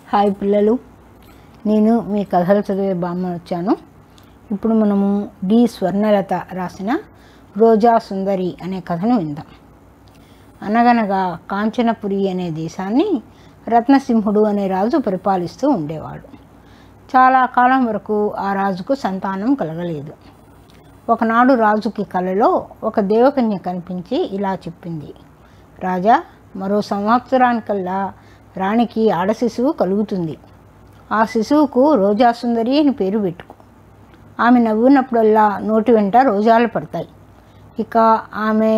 hi పిల్లలు నేను మీ కథలు చదివే బామ్మ వచ్చాను ఇప్పుడు మనము డి స్వర్ణలత రాసిన రోజా సుందరి అనే కథను విందాం అనగనగా కాంచనపురి అనే దేశాన్ని రత్నసింహుడు అనే రాజు పరిపాలిస్తూ ఉండేవాడు చాలా కాలం వరకు ఆ రాజుకు సంతానం కలగలేదు ఒకనాడు రాజుకి కలలో ఒక దేవకన్య కనిపించి ఇలా చెప్పింది రాజా మరో సంవత్సరానికల్లా రాణికి ఆడ శిశువు కలుగుతుంది ఆ శిశువుకు రోజా సుందరి అని పేరు పెట్టుకో ఆమె నవ్వునప్పుడల్లా నోటి వెంట రోజాలు పడతాయి ఇక ఆమె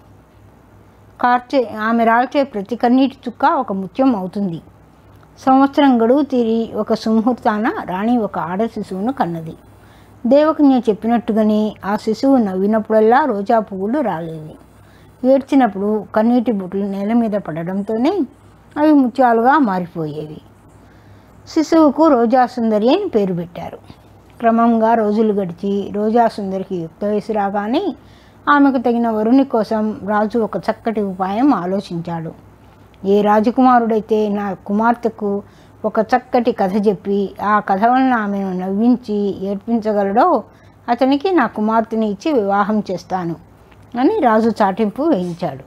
కార్చే ఆమె రాల్చే ప్రతి కన్నీటి చుక్క ఒక ముత్యం అవుతుంది సంవత్సరం గడువు తీరి ఒక సుముహూర్తాన రాణి ఒక ఆడ శిశువును కన్నది దేవకన్య చెప్పినట్టుగానే ఆ శిశువు నవ్వినప్పుడల్లా రోజా పువ్వులు రాలేవి ఏడ్చినప్పుడు కన్నీటి బుట్లు నేల మీద పడడంతోనే అవి ముత్యాలుగా మారిపోయేవి శిశువుకు రోజా సుందరి అని పేరు పెట్టారు క్రమంగా రోజులు గడిచి రోజా సుందరికి యుక్త వయసు రాగానే ఆమెకు తగిన వరుని కోసం రాజు ఒక చక్కటి ఉపాయం ఆలోచించాడు ఏ రాజకుమారుడైతే నా కుమార్తెకు ఒక చక్కటి కథ చెప్పి ఆ కథ వలన ఆమెను నవ్వించి ఏడ్పించగలడో అతనికి నా కుమార్తెని ఇచ్చి వివాహం చేస్తాను అని రాజు చాటింపు వేయించాడు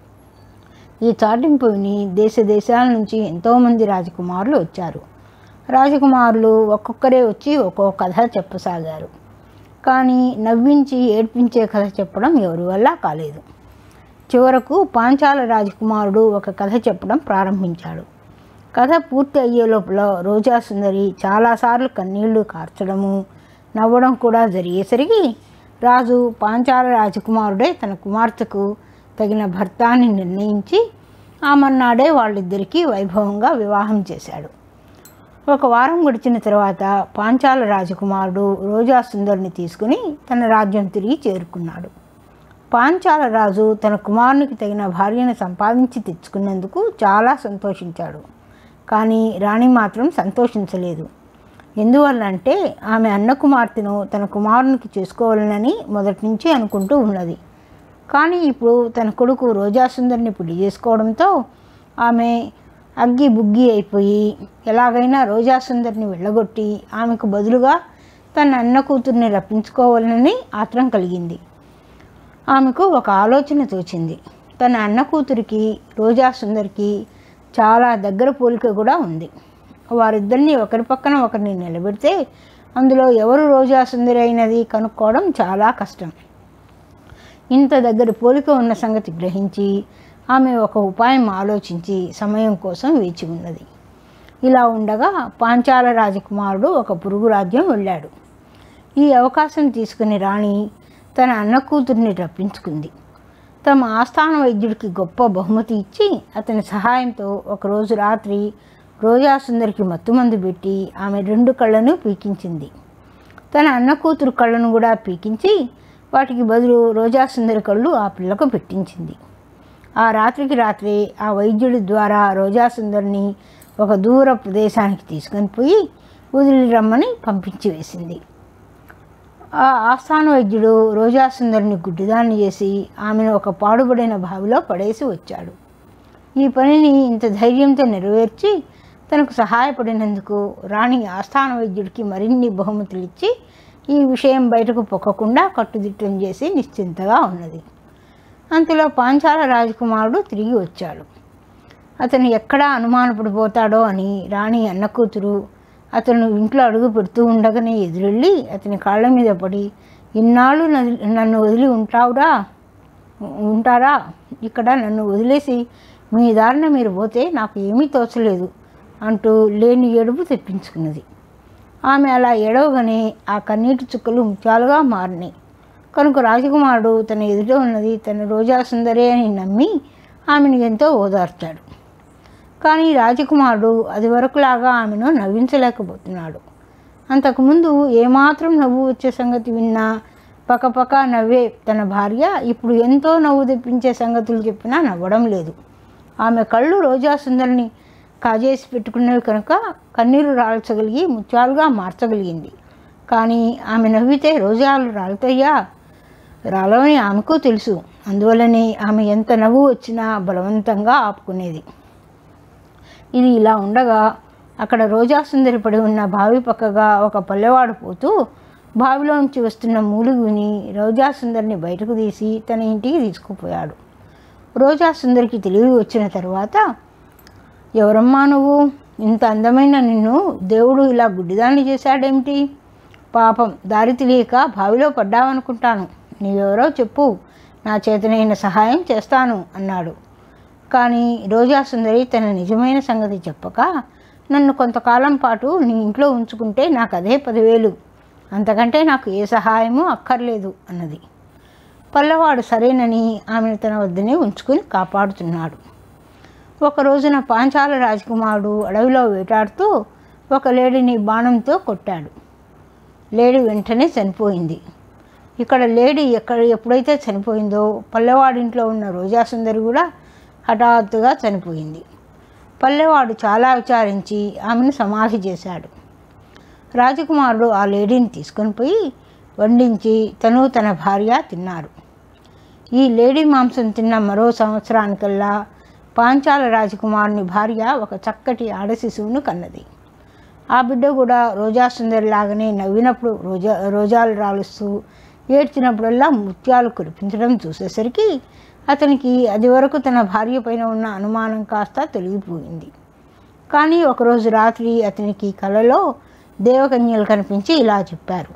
ఈ చాటింపు విని దేశ దేశాల నుంచి ఎంతోమంది రాజకుమారులు వచ్చారు రాజకుమారులు ఒక్కొక్కరే వచ్చి ఒక్కో కథ చెప్పసాగారు కానీ నవ్వించి ఏడ్పించే కథ చెప్పడం ఎవరి వల్ల కాలేదు చివరకు పాంచాల రాజకుమారుడు ఒక కథ చెప్పడం ప్రారంభించాడు కథ పూర్తి అయ్యే లోపల రోజా సుందరి చాలాసార్లు కన్నీళ్లు కార్చడము నవ్వడం కూడా జరిగేసరికి రాజు పాంచాల రాజకుమారుడే తన కుమార్తెకు తగిన భర్త అని నిర్ణయించి ఆమన్నాడే వాళ్ళిద్దరికీ వైభవంగా వివాహం చేశాడు ఒక వారం గడిచిన తర్వాత పాంచాల రాజకుమారుడు రోజా సుందరిని తీసుకుని తన రాజ్యం తిరిగి చేరుకున్నాడు పాంచాల రాజు తన కుమారునికి తగిన భార్యను సంపాదించి తెచ్చుకున్నందుకు చాలా సంతోషించాడు కానీ రాణి మాత్రం సంతోషించలేదు ఎందువల్లంటే ఆమె అన్న కుమార్తెను తన కుమారునికి చేసుకోవాలనని మొదటి నుంచి అనుకుంటూ ఉన్నది కానీ ఇప్పుడు తన కొడుకు రోజాసుందరిని పెళ్లి చేసుకోవడంతో ఆమె అగ్గి బుగ్గి అయిపోయి ఎలాగైనా రోజాసుందరిని వెళ్ళగొట్టి ఆమెకు బదులుగా తన అన్న కూతుర్ని రప్పించుకోవాలని ఆత్రం కలిగింది ఆమెకు ఒక ఆలోచన తోచింది తన అన్న కూతురికి రోజా సుందరికి చాలా దగ్గర పోలిక కూడా ఉంది వారిద్దరిని ఒకరి పక్కన ఒకరిని నిలబెడితే అందులో ఎవరు రోజా సుందరి అయినది కనుక్కోవడం చాలా కష్టం ఇంత దగ్గర పోలిక ఉన్న సంగతి గ్రహించి ఆమె ఒక ఉపాయం ఆలోచించి సమయం కోసం వేచి ఉన్నది ఇలా ఉండగా పాంచాల రాజకుమారుడు ఒక పురుగు రాజ్యం వెళ్ళాడు ఈ అవకాశం తీసుకుని రాణి తన అన్న కూతుర్ని రప్పించుకుంది తమ ఆస్థాన వైద్యుడికి గొప్ప బహుమతి ఇచ్చి అతని సహాయంతో ఒకరోజు రాత్రి రోజాసుందరికి మత్తుమందు పెట్టి ఆమె రెండు కళ్ళను పీకించింది తన అన్న కూతురు కళ్ళను కూడా పీకించి వాటికి బదులు రోజాసుందరి కళ్ళు ఆ పిల్లకు పెట్టించింది ఆ రాత్రికి రాత్రి ఆ వైద్యుడి ద్వారా రోజాసుందరిని ఒక దూర ప్రదేశానికి తీసుకొని పోయి వదిలి రమ్మని పంపించి వేసింది ఆ ఆస్థాన వైద్యుడు రోజాసుందరిని గుడ్డిదాన్ని చేసి ఆమెను ఒక పాడుబడిన బావిలో పడేసి వచ్చాడు ఈ పనిని ఇంత ధైర్యంతో నెరవేర్చి తనకు సహాయపడినందుకు రాణి ఆస్థాన వైద్యుడికి మరిన్ని బహుమతులు ఇచ్చి ఈ విషయం బయటకు పొక్కకుండా కట్టుదిట్టం చేసి నిశ్చింతగా ఉన్నది అంతలో పాంచాల రాజకుమారుడు తిరిగి వచ్చాడు అతను ఎక్కడా అనుమానపడిపోతాడో అని రాణి అన్న కూతురు అతను ఇంట్లో అడుగు పెడుతూ ఉండగానే ఎదురెళ్ళి అతని కాళ్ళ మీద పడి ఇన్నాళ్ళు నన్ను వదిలి ఉంటావురా ఉంటారా ఇక్కడ నన్ను వదిలేసి మీ దారిన మీరు పోతే నాకు ఏమీ తోచలేదు అంటూ లేని ఏడుపు తెప్పించుకున్నది ఆమె అలా ఏడవగానే ఆ కన్నీటి చుక్కలు ముత్యాలుగా మారినాయి కనుక రాజకుమారుడు తన ఎదుట ఉన్నది తన రోజా సుందరే అని నమ్మి ఆమెను ఎంతో ఓదార్చాడు కానీ రాజకుమారుడు అది వరకులాగా ఆమెను నవ్వించలేకపోతున్నాడు అంతకుముందు ఏమాత్రం నవ్వు వచ్చే సంగతి విన్నా పకపక నవ్వే తన భార్య ఇప్పుడు ఎంతో నవ్వు తెప్పించే సంగతులు చెప్పినా నవ్వడం లేదు ఆమె కళ్ళు రోజా సుందరిని కాజేసి పెట్టుకున్నవి కనుక కన్నీరు రాల్చగలిగి ముత్యాలుగా మార్చగలిగింది కానీ ఆమె నవ్వితే రోజాలు రాలుతాయా రాలవని ఆమెకు తెలుసు అందువల్లనే ఆమె ఎంత నవ్వు వచ్చినా బలవంతంగా ఆపుకునేది ఇది ఇలా ఉండగా అక్కడ రోజాసుందరి పడి ఉన్న బావి పక్కగా ఒక పల్లెవాడు పోతూ బావిలోంచి వస్తున్న మూలుగుని రోజాసుందరిని బయటకు తీసి తన ఇంటికి తీసుకుపోయాడు రోజాసుందరికి తెలివి వచ్చిన తర్వాత ఎవరమ్మా నువ్వు ఇంత అందమైన నిన్ను దేవుడు ఇలా గుడ్డిదాన్ని చేశాడేమిటి పాపం దారి తెలియక బావిలో పడ్డావనుకుంటాను నీవెవరో చెప్పు నా చేతనైన సహాయం చేస్తాను అన్నాడు కానీ రోజాసుందరి తన నిజమైన సంగతి చెప్పక నన్ను కొంతకాలం పాటు నీ ఇంట్లో ఉంచుకుంటే నాకు అదే పదివేలు అంతకంటే నాకు ఏ సహాయము అక్కర్లేదు అన్నది పల్లవాడు సరేనని ఆమెను తన వద్దనే ఉంచుకుని కాపాడుతున్నాడు ఒక రోజున పాంచాల రాజకుమారుడు అడవిలో వేటాడుతూ ఒక లేడిని బాణంతో కొట్టాడు లేడీ వెంటనే చనిపోయింది ఇక్కడ లేడీ ఎక్కడ ఎప్పుడైతే చనిపోయిందో పల్లెవాడింట్లో ఉన్న రోజాసుందరి కూడా హఠాత్తుగా చనిపోయింది పల్లెవాడు చాలా విచారించి ఆమెను సమాధి చేశాడు రాజకుమారుడు ఆ లేడీని తీసుకొని పోయి వండించి తను తన భార్య తిన్నారు ఈ లేడీ మాంసం తిన్న మరో సంవత్సరానికల్లా పాంచాల రాజకుమారుని భార్య ఒక చక్కటి ఆడ శిశువును కన్నది ఆ బిడ్డ కూడా రోజాసుందరి లాగానే నవ్వినప్పుడు రోజా రోజాలు రాలుస్తూ ఏడ్చినప్పుడల్లా ముత్యాలు కురిపించడం చూసేసరికి అతనికి అది వరకు తన భార్య పైన ఉన్న అనుమానం కాస్త తొలగిపోయింది కానీ ఒకరోజు రాత్రి అతనికి కలలో దేవకన్యలు కనిపించి ఇలా చెప్పారు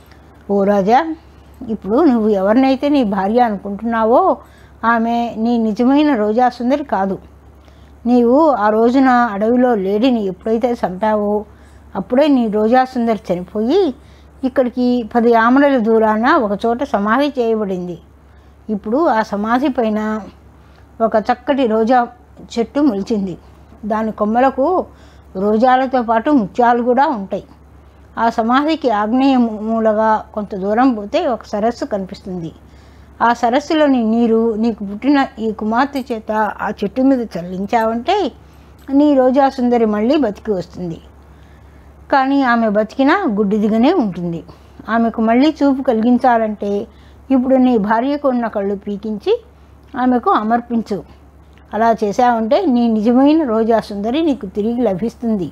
ఓ రాజా ఇప్పుడు నువ్వు ఎవరినైతే నీ భార్య అనుకుంటున్నావో ఆమె నీ నిజమైన రోజా సుందరి కాదు నీవు ఆ రోజున అడవిలో లేడీని ఎప్పుడైతే చంపావో అప్పుడే నీ రోజా సుందరి చనిపోయి ఇక్కడికి పది ఆమడల దూరాన ఒక చోట సమాధి చేయబడింది ఇప్పుడు ఆ సమాధి పైన ఒక చక్కటి రోజా చెట్టు మొలిచింది దాని కొమ్మలకు రోజాలతో పాటు ముత్యాలు కూడా ఉంటాయి ఆ సమాధికి ఆగ్నేయ మూలగా కొంత దూరం పోతే ఒక సరస్సు కనిపిస్తుంది ఆ సరస్సులోని నీరు నీకు పుట్టిన ఈ కుమార్తె చేత ఆ చెట్టు మీద చల్లించావంటే నీ రోజా సుందరి మళ్ళీ బతికి వస్తుంది కానీ ఆమె బతికినా గుడ్డిదిగానే ఉంటుంది ఆమెకు మళ్ళీ చూపు కలిగించాలంటే ఇప్పుడు నీ భార్యకు ఉన్న కళ్ళు పీకించి ఆమెకు అమర్పించు అలా చేశావంటే నీ నిజమైన రోజా సుందరి నీకు తిరిగి లభిస్తుంది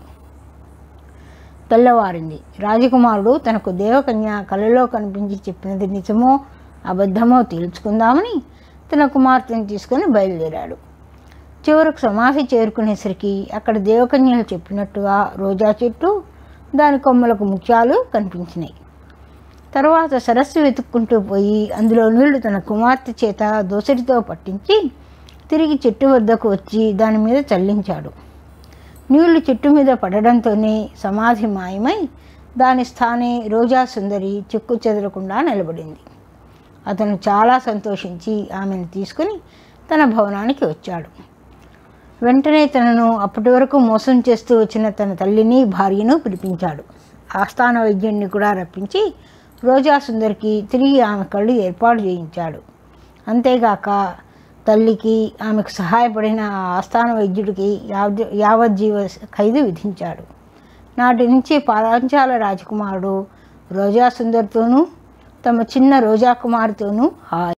తెల్లవారింది రాజకుమారుడు తనకు దేవకన్య కలలో కనిపించి చెప్పినది నిజమో అబద్ధమో తేల్చుకుందామని తన కుమార్తెను తీసుకొని బయలుదేరాడు చివరకు సమాధి చేరుకునేసరికి అక్కడ దేవకన్యలు చెప్పినట్టుగా రోజా చెట్టు దాని కొమ్మలకు ముత్యాలు కనిపించినాయి తర్వాత సరస్సు వెతుక్కుంటూ పోయి అందులో నీళ్లు తన కుమార్తె చేత దోసటితో పట్టించి తిరిగి చెట్టు వద్దకు వచ్చి దాని మీద చల్లించాడు నీళ్లు చెట్టు మీద పడడంతోనే సమాధి మాయమై దాని స్థానే రోజా సుందరి చెక్కు చెదరకుండా నిలబడింది అతను చాలా సంతోషించి ఆమెను తీసుకుని తన భవనానికి వచ్చాడు వెంటనే తనను అప్పటి వరకు మోసం చేస్తూ వచ్చిన తన తల్లిని భార్యను పిలిపించాడు ఆస్థాన వైద్యుడిని కూడా రప్పించి రోజా సుందరికి తిరిగి ఆమె కళ్ళు ఏర్పాటు చేయించాడు అంతేగాక తల్లికి ఆమెకు సహాయపడిన ఆ ఆస్థాన వైద్యుడికి యావ యావజ్జీవ ఖైదు విధించాడు నాటి నుంచి పాంచాల రాజకుమారుడు రోజా సుందరితోనూ తమ చిన్న రోజా కుమార్తెతోనూ హాయి